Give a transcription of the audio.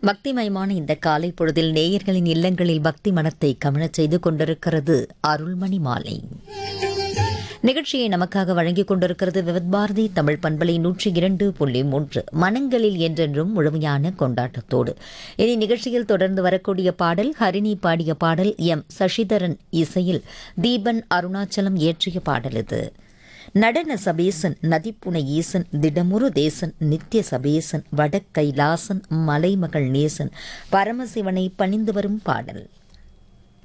பக்திமயமான இந்த காலை பொழுதில் நேயர்களின் இல்லங்களில் பக்தி மனத்தை கமழச் செய்து கொண்டிருக்கிறது அருள்மணி மாலை நிகழ்ச்சியை நமக்காக வழங்கிக் கொண்டிருக்கிறது விவத் பாரதி தமிழ் பண்பலை நூற்றி இரண்டு புள்ளி மூன்று மனங்களில் என்றென்றும் முழுமையான கொண்டாட்டத்தோடு இனி நிகழ்ச்சியில் தொடர்ந்து வரக்கூடிய பாடல் ஹரிணி பாடிய பாடல் எம் சசிதரன் இசையில் தீபன் அருணாச்சலம் இயற்றிய பாடல் இது நடன சபேசன் நதிப்புனை ஈசன் திடமுரு தேசன் நித்திய சபேசன் வட கைலாசன் மலைமகள் நேசன் பரமசிவனை பணிந்து வரும் பாடல்